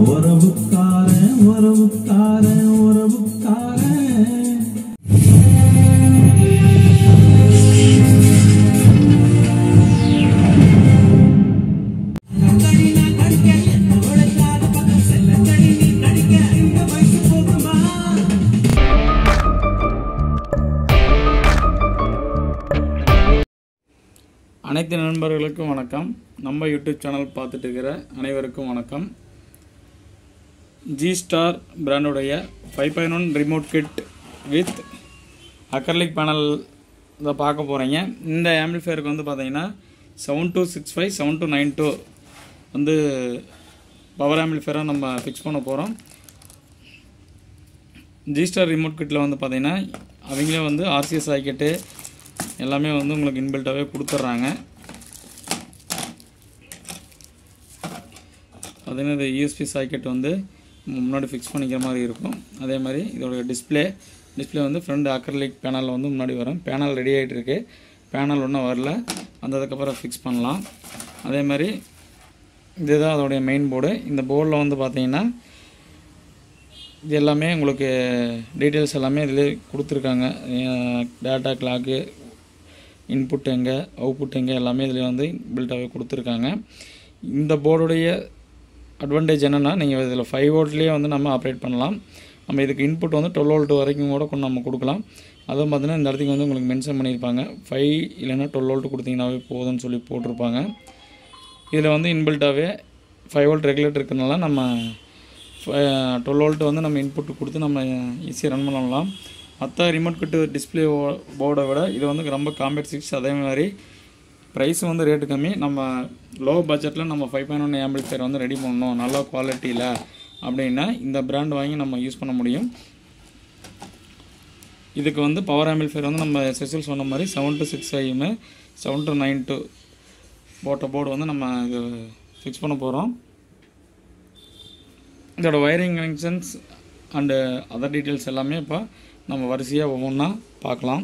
உறவுக்காரன் உறவுக்காரன் உறவுக்காரன் அனைத்து நண்பர்களுக்கும் வணக்கம் நம்ம யூடியூப் சேனல் பார்த்துட்டு இருக்கிற அனைவருக்கும் வணக்கம் ஜி ஸ்டார் பிராண்டுடைய five point one remote kit with acrylic panel இதை பார்க்க போகிறீங்க இந்த ஆம்பிளிஃபயருக்கு வந்து பார்த்தீங்கன்னா seven two six five seven two nine two வந்து பவர் ஆம்பிளிஃபயராக நம்ம ஃபிக்ஸ் பண்ண போகிறோம் ஜி ஸ்டார் ரிமோட் கிட்டில் வந்து பார்த்தீங்கன்னா அவங்களே வந்து ஆர்சிஎஸ் சாக்கெட்டு எல்லாமே வந்து உங்களுக்கு இன்பில்ட்டாகவே கொடுத்துட்றாங்க பார்த்தீங்கன்னா இது யூஎஸ்பி சாக்கெட் வந்து முன்னாடி ஃபிக்ஸ் பண்ணிக்கிற மாதிரி இருக்கும் அதே மாதிரி இதோட டிஸ்ப்ளே டிஸ்ப்ளே வந்து ஃப்ரண்ட் அக்ரலிக் பேனலில் வந்து முன்னாடி வரும் பேனல் ரெடி ஆகிட்டு இருக்கு பேனல் ஒன்றும் வரல வந்ததுக்கப்புறம் ஃபிக்ஸ் பண்ணலாம் அதே மாதிரி இதுதான் அதோடைய மெயின் போர்டு இந்த போர்டில் வந்து பார்த்தீங்கன்னா இது எல்லாமே உங்களுக்கு டீட்டெயில்ஸ் எல்லாமே இதில் கொடுத்துருக்காங்க டேட்டா கிளாக்கு இன்புட் எங்கே அவுட்புட் எங்கே எல்லாமே இதில் வந்து பில்டாகவே கொடுத்துருக்காங்க இந்த போர்டுடைய அட்வான்டேஜ் என்னென்னா நீங்கள் இதில் ஃபைவ் வோல்ட்லேயே வந்து நம்ம ஆப்ரேட் பண்ணலாம் நம்ம இதுக்கு இன்புட் வந்து டுவெல் வோல்ட் வரைக்கும் கூட கொண்டு நம்ம கொடுக்கலாம் அதுவும் பார்த்தீங்கன்னா இந்த இடத்துக்கு வந்து உங்களுக்கு மென்ஷன் பண்ணியிருப்பாங்க ஃபைவ் இல்லைன்னா டுவெல் வோல்ட் கொடுத்தீங்கன்னாவே போதும்னு சொல்லி போட்டிருப்பாங்க இதில் வந்து இன்பில்ட்டாகவே ஃபைவ் வோல்ட் ரெகுலேட்டர் இருக்கிறதுனால நம்ம டுவெல் வோல்ட் வந்து நம்ம இன்புட் கொடுத்து நம்ம ஈஸியாக ரன் பண்ணலாம் மற்ற ரிமோட் கிட்டு டிஸ்பிளே போர்டை விட இது வந்து ரொம்ப காம்பேக்ட் சிக்ஸ் அதே மாதிரி ப்ரைஸ் வந்து ரேட்டு கம்மி நம்ம லோ பட்ஜெட்டில் நம்ம ஃபைவ் பாயிண்ட் ஒன் ஆம்பிள்ஃபயர் வந்து ரெடி பண்ணணும் நல்ல குவாலிட்டியில் அப்படின்னா இந்த பிராண்ட் வாங்கி நம்ம யூஸ் பண்ண முடியும் இதுக்கு வந்து பவர் ஆம்பிள்ஃபயர் வந்து நம்ம செசில் சொன்ன மாதிரி செவன் டு சிக்ஸ் ஐஎம்மு செவன் டு நைன் டு போட்ட போர்டு வந்து நம்ம இது ஃபிக்ஸ் பண்ண போகிறோம் இதோட wiring connections and other details எல்லாமே இப்போ நம்ம வரிசையாக ஒவ்வொன்றா பார்க்கலாம்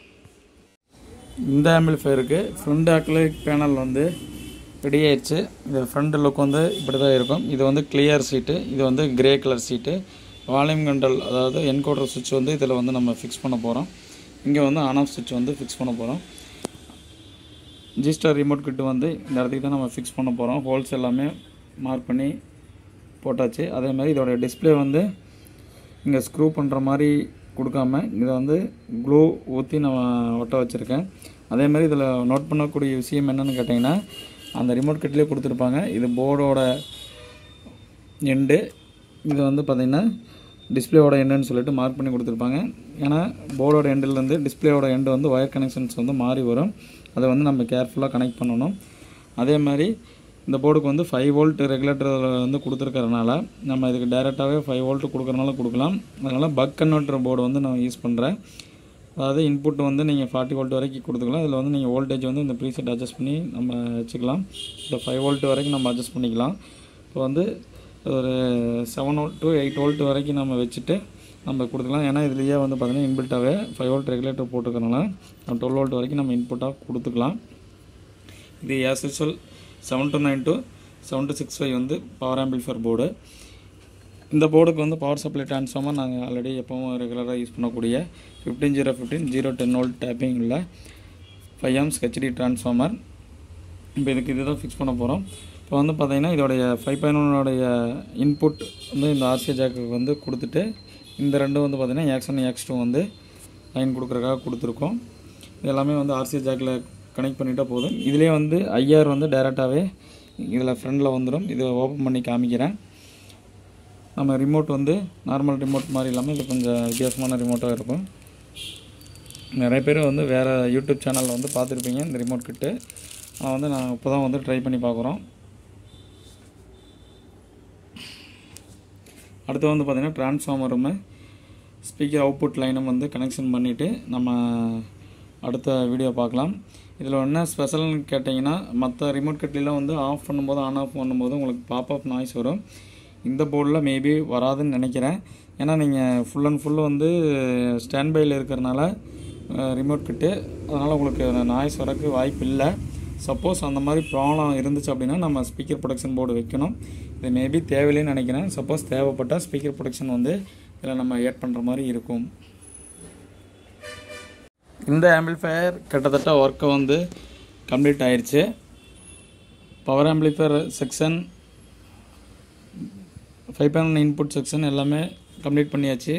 இந்த ஆம்பிளிஃபயருக்கு ஃப்ரண்ட் அக்லிக் பேனல் வந்து ரெடி ஆயிடுச்சு இது ஃப்ரண்ட் லுக் வந்து இப்படி தான் இருக்கும் இது வந்து கிளியர் சீட்டு இது வந்து grey colour sheet volume control அதாவது என்கோடர் சுவிட்ச் வந்து இதில் வந்து நம்ம ஃபிக்ஸ் பண்ண போகிறோம் இங்கே வந்து ஆன் ஆஃப் சுவிட்ச் வந்து ஃபிக்ஸ் பண்ண போகிறோம் ஜி ஸ்டார் ரிமோட் கிட்டு வந்து இந்த இடத்துக்கு தான் நம்ம ஃபிக்ஸ் பண்ண போகிறோம் ஹோல்ஸ் எல்லாமே மார்க் பண்ணி போட்டாச்சு அதே மாதிரி இதோட டிஸ்பிளே வந்து இங்கே ஸ்க்ரூ பண்ணுற மாதிரி கொடுக்காம இதை வந்து க்ளூ ஊற்றி நான் ஒட்ட வச்சுருக்கேன் அதே மாதிரி இதில் நோட் பண்ணக்கூடிய விஷயம் என்னென்னு கேட்டிங்கன்னா அந்த ரிமோட் கிட்லேயே கொடுத்துருப்பாங்க இது போர்டோட எண்டு இது வந்து பார்த்திங்கன்னா டிஸ்பிளேவோட எண்டுன்னு சொல்லிட்டு மார்க் பண்ணி கொடுத்துருப்பாங்க ஏன்னா போர்டோட எண்டுலேருந்து டிஸ்பிளேவோட எண்டு வந்து ஒயர் கனெக்ஷன்ஸ் வந்து மாறி வரும் அதை வந்து நம்ம கேர்ஃபுல்லாக கனெக்ட் பண்ணணும் அதே மாதிரி இந்த போர்டுக்கு வந்து ஃபைவ் வோல்ட் ரெகுலேட்டர் வந்து கொடுத்துருக்கறனால நம்ம இதுக்கு டைரெக்டாகவே ஃபைவ் வோல்ட் கொடுக்குறனால கொடுக்கலாம் அதனால் பக் கன்வெர்ட்டர் போர்டு வந்து நான் யூஸ் பண்ணுறேன் அதாவது இன்புட் வந்து நீங்கள் ஃபார்ட்டி வோல்ட் வரைக்கும் கொடுத்துக்கலாம் இதில் வந்து நீங்கள் வோல்டேஜ் வந்து இந்த ப்ரீசெட் அட்ஜஸ்ட் பண்ணி நம்ம வச்சுக்கலாம் இந்த ஃபைவ் வோல்ட் வரைக்கும் நம்ம அட்ஜஸ்ட் பண்ணிக்கலாம் இப்போ வந்து ஒரு seven volt to eight volt வரைக்கும் நம்ம வச்சுட்டு நம்ம கொடுத்துக்கலாம் ஏன்னா இதுலேயே வந்து பார்த்திங்கன்னா இன்பில்ட்டாகவே ஃபைவ் வோல்ட் ரெகுலேட்டர் போட்டுக்கிறனால டுவெல் வோல்ட் வரைக்கும் நம்ம இன்புட்டாக கொடுத்துக்கலாம் இது as usual seven two nine two seven two six five வந்து பவர் ஆம்பிள்ஃபர் போர்டு இந்த போர்டுக்கு வந்து பவர் சப்ளை ட்ரான்ஸ்ஃபார்மர் நாங்கள் ஆல்ரெடி எப்பவும் ரெகுலராக யூஸ் பண்ணக்கூடிய fifteen zero fifteen zero ten volt tapping உள்ள ஃபைவ் ஆம்ஸ் ஹெச்டி ட்ரான்ஸ்ஃபார்மர் இப்போ இதுக்கு இதுதான் ஃபிக்ஸ் பண்ண போகிறோம் இப்போ வந்து பார்த்தீங்கன்னா இதோடைய ஃபைவ் பாயிண்ட் ஒன்னோடைய இன்புட் வந்து இந்த ஆர்சி ஜாக்கு வந்து கொடுத்துட்டு இந்த ரெண்டும் வந்து பார்த்தீங்கன்னா எக்ஸ் ஒன் எக்ஸ் டூ வந்து லைன் கொடுக்குறக்காக கொடுத்துருக்கோம் இது எல்லாமே வந்து ஆர்சி ஜாக்கில் கனெக்ட் பண்ணிட்டா போதும் இதுலேயே வந்து ஐஆர் வந்து டைரெக்டாகவே இதில் ஃப்ரண்டில் வந்துடும் இதை ஓப்பன் பண்ணி காமிக்கிறேன் நம்ம ரிமோட் வந்து நார்மல் ரிமோட் மாதிரி இல்லாமல் இது கொஞ்சம் வித்தியாசமான ரிமோட்டாக இருக்கும் நிறைய பேர் வந்து வேறு யூடியூப் சேனலில் வந்து பார்த்துருப்பீங்க இந்த ரிமோட் கிட்டு நான் வந்து நான் இப்போ தான் வந்து ட்ரை பண்ணி பார்க்குறோம் அடுத்து வந்து பார்த்திங்கன்னா ட்ரான்ஸ்ஃபார்மரும் ஸ்பீக்கர் அவுட்புட் லைனும் வந்து கனெக்ஷன் பண்ணிவிட்டு நம்ம அடுத்த வீடியோ பார்க்கலாம் இதில் என்ன ஸ்பெஷல்னு கேட்டிங்கன்னா மற்ற ரிமோட் கட்லாம் வந்து ஆஃப் பண்ணும்போது ஆன் ஆஃப் பண்ணும்போது உங்களுக்கு பாப்அப் நாய்ஸ் வரும் இந்த போர்டில் மேபி வராதுன்னு நினைக்கிறேன் ஏன்னா நீங்கள் ஃபுல் அண்ட் ஃபுல் வந்து ஸ்டாண்ட் பையில் இருக்கிறனால ரிமோட் கிட்டு அதனால் உங்களுக்கு நாய்ஸ் வரக்கு வாய்ப்பு இல்லை சப்போஸ் அந்த மாதிரி ப்ராப்ளம் இருந்துச்சு அப்படின்னா நம்ம ஸ்பீக்கர் ப்ரொடக்ஷன் போர்டு வைக்கணும் இது மேபி தேவையில்லைன்னு நினைக்கிறேன் சப்போஸ் தேவைப்பட்டால் ஸ்பீக்கர் ப்ரொடக்ஷன் வந்து இதில் நம்ம ஏட் பண்ணுற மாதிரி இருக்கும் இந்த ஆம்பிளிஃபையர் கிட்டத்தட்ட ஒர்க்கை வந்து கம்ப்ளீட் ஆயிடுச்சு power amplifier section five point input section எல்லாமே கம்ப்ளீட் பண்ணியாச்சு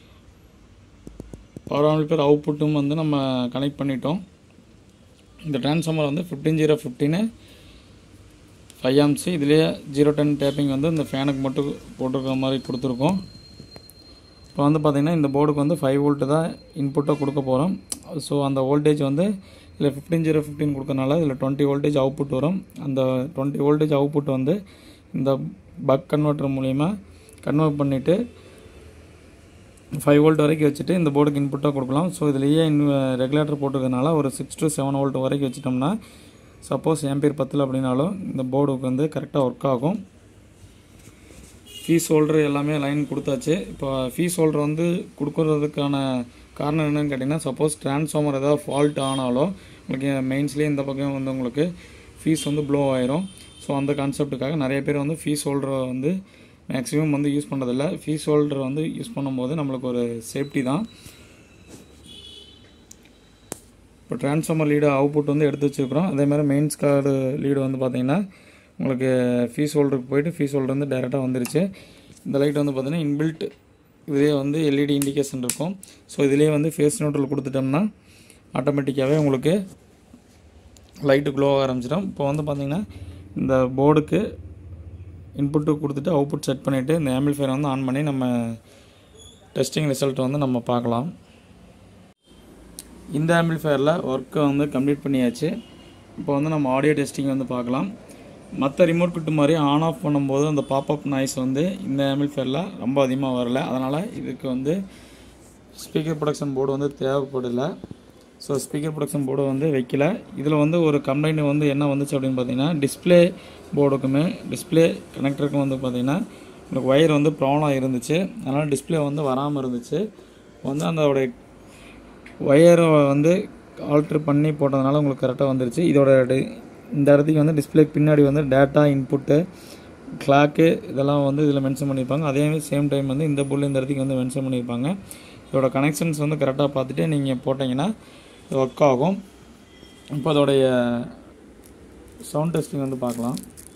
பவர் ஆம்பிளிஃபையர் அவுட்புட்டும் வந்து நம்ம கனெக்ட் பண்ணிட்டோம் இந்த ட்ரான்ஸ்ஃபார்மர் வந்து ஃபிஃப்டீன் ஜீரோ ஃபிஃப்டின்னு ஃபைவ் ஆம்ஸு இதுலேயே ஜீரோ டென் டேப்பிங் வந்து இந்த ஃபேனுக்கு மட்டும் போட்டிருக்கிற மாதிரி கொடுத்துருக்கோம் இப்போ வந்து பார்த்திங்கன்னா இந்த போர்டுக்கு வந்து ஃபைவ் வோல்ட்டு தான் இன்புட்டாக கொடுக்க போகிறோம் ஸோ அந்த வோல்டேஜ் வந்து இதில் ஃபிஃப்டீன் ஜீரோ ஃபிஃப்டின் கொடுக்கறனால இதில் டுவெண்ட்டி வோல்டேஜ் அவுட்புட் வரும் அந்த டுவெண்ட்டி வோல்டேஜ் அவுட்புட் வந்து இந்த பக் கன்வெர்ட்டர் மூலிமா கன்வெர்ட் பண்ணிவிட்டு ஃபைவ் வோல்ட் வரைக்கும் வச்சுட்டு இந்த போர்டுக்கு இன்புட்டாக கொடுக்கலாம் ஸோ இதுலேயே இன் ரெகுலேட்டர் போட்டிருக்கனால ஒரு சிக்ஸ் டு செவன் வோல்ட் வரைக்கும் வச்சிட்டோம்னா சப்போஸ் ஏம்பியர் பத்தில் அப்படின்னாலும் இந்த போர்டுக்கு வந்து கரெக்டாக ஒர்க் ஆகும் ஃபீஸ் ஹோல்டர் எல்லாமே லைன் கொடுத்தாச்சு இப்போ ஃபீஸ் ஹோல்டர் வந்து கொடுக்குறதுக்கான காரணம் என்னன்னு கேட்டிங்கன்னா சப்போஸ் ட்ரான்ஸ்ஃபார்மர் ஏதாவது ஃபால்ட் ஆனாலோ உங்களுக்கு மெயின்ஸ்லேயே இந்த பக்கம் வந்து உங்களுக்கு ஃபீஸ் வந்து ப்ளோ ஆயிரும் ஸோ அந்த கான்செப்ட்டுக்காக நிறைய பேர் வந்து ஃபீஸ் ஹோல்டரை வந்து மேக்ஸிமம் வந்து யூஸ் பண்ணுறதில்ல ஃபீஸ் ஹோல்டர் வந்து யூஸ் பண்ணும்போது நம்மளுக்கு ஒரு சேஃப்டி தான் இப்போ ட்ரான்ஸ்ஃபார்மர் லீடு அவுட்புட் வந்து எடுத்து வச்சுருக்கிறோம் அதே மாதிரி மெயின்ஸ் கார்டு லீடு வந்து பார்த்தீங்கன்னா உங்களுக்கு ஃபீஸ் ஹோல்டருக்கு போயிட்டு ஃபீஸ் ஹோல்டர் வந்து டேரெக்டாக வந்துருச்சு இந்த லைட் வந்து பார்த்தீங்கன்னா இன்பில்ட் இதுலேயே வந்து எல்இடி இண்டிகேஷன் இருக்கும் ஸோ இதுலேயே வந்து ஃபேஸ் நியூட்ரல் கொடுத்துட்டோம்னா ஆட்டோமேட்டிக்காகவே உங்களுக்கு லைட்டு க்ளோ ஆக ஆரம்பிச்சிடும் இப்போ வந்து பார்த்தீங்கன்னா இந்த போர்டுக்கு இன்புட்டு கொடுத்துட்டு அவுட்புட் செட் பண்ணிவிட்டு இந்த ஆம்பிளிஃபையர் வந்து ஆன் பண்ணி நம்ம டெஸ்டிங் ரிசல்ட் வந்து நம்ம பார்க்கலாம் இந்த ஆம்பிளிஃபையரில் ஒர்க்கை வந்து கம்ப்ளீட் பண்ணியாச்சு இப்போ வந்து நம்ம ஆடியோ டெஸ்டிங் வந்து பார்க்கலாம் மற்ற ரிமோட் கிட்டு மாதிரி ஆன் ஆஃப் பண்ணும்போது அந்த பாப்அப் நாய்ஸ் வந்து இந்த ஆம்பிளிஃபையரில் ரொம்ப அதிகமாக வரல அதனால் இதுக்கு வந்து ஸ்பீக்கர் ப்ரொடக்ஷன் போர்டு வந்து தேவைப்படலை ஸோ ஸ்பீக்கர் ப்ரொடக்ஷன் போர்டு வந்து வைக்கல இதில் வந்து ஒரு கம்ப்ளைண்ட் வந்து என்ன வந்துச்சு அப்படின்னு பார்த்தீங்கன்னா டிஸ்பிளே போர்டுக்குமே டிஸ்பிளே கனெக்டருக்கும் வந்து பார்த்தீங்கன்னா உங்களுக்கு ஒயர் வந்து ப்ராப்ளம் இருந்துச்சு அதனால் டிஸ்பிளே வந்து வராமல் இருந்துச்சு வந்து அதோடைய ஒயரை வந்து ஆல்ட்ரு பண்ணி போட்டதுனால உங்களுக்கு கரெக்டாக வந்துருச்சு இதோட டி- இந்த இடத்துக்கு வந்து டிஸ்பிளே பின்னாடி வந்து டேட்டா இன்புட்டு கிளாக்கு இதெல்லாம் வந்து இதில் மென்ஷன் பண்ணியிருப்பாங்க அதே சேம் டைம் வந்து இந்த புல் இந்த இடத்துக்கு வந்து மென்ஷன் பண்ணியிருப்பாங்க இதோட கனெக்ஷன்ஸ் வந்து கரெக்டாக பார்த்துட்டு நீங்கள் போட்டிங்கன்னா ஒர்க் ஆகும் இப்போ அதோடைய சவுண்ட் டெஸ்டிங் வந்து பார்க்கலாம்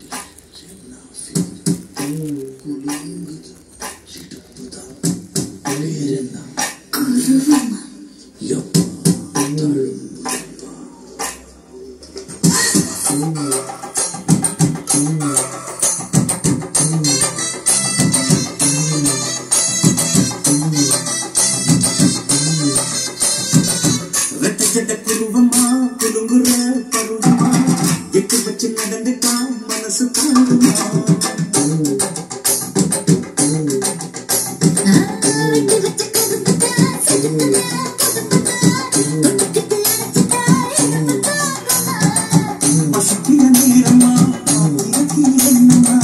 ரெட்ட ஜட குருவமா குலுங்குற பருவமா எட்டு வச்சு நடந்துட்டா மனசு தாங்குமா பசிக்கிற நேரமா இறக்கி என்னமா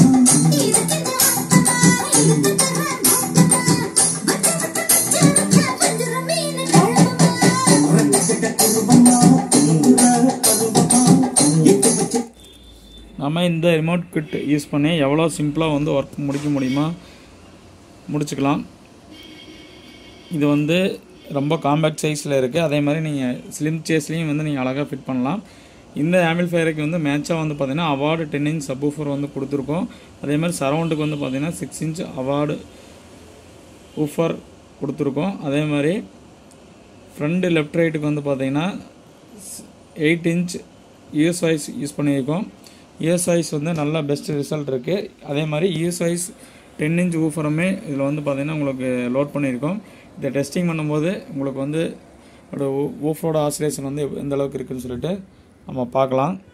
ரெட்ட ஜட குருவமா குலுங்குற பருவமா எட்டு வச்சு நம்ம இந்த ரிமோட் கிட் யூஸ் பண்ணி எவ்வளோ சிம்பிளாக வந்து ஒர்க் முடிக்க முடியுமா முடிச்சுக்கலாம் இது வந்து ரொம்ப காம்பேக்ட் சைஸில் இருக்குது அதே மாதிரி நீங்கள் ஸ்லிம் சேஸ்லேயும் வந்து நீங்கள் அழகாக ஃபிட் பண்ணலாம் இந்த ஆம்பிள்ஃபயருக்கு வந்து மேட்சாக வந்து பார்த்தீங்கன்னா அவார்டு டென் இன்ச் சப்வூஃபர் வந்து கொடுத்துருக்கோம் அதே மாதிரி சரௌண்டுக்கு வந்து பார்த்தீங்கன்னா சிக்ஸ் இன்ச் அவார்டு ஊஃபர் கொடுத்துருக்கோம் அதே மாதிரி ஃப்ரண்ட் லெஃப்ட் ரைட்டுக்கு வந்து பார்த்தீங்கன்னா eight inch US voice use பண்ணியிருக்கோம் யூஎஸ் வாய்ஸ் வந்து நல்ல பெஸ்ட் ரிசல்ட் இருக்குது அதே மாதிரி யூஎஸ் வாய்ஸ் டென் இன்ச் ஊஃபருமே இதில் வந்து பார்த்தீங்கன்னா உங்களுக்கு லோட் பண்ணியிருக்கோம் இதை டெஸ்டிங் பண்ணும்போது உங்களுக்கு வந்து ஊஃபரோட ஆசிலேஷன் வந்து எந்த அளவுக்கு இருக்குன்னு சொல்லிட்டு நம்ம பார்க்கலாம்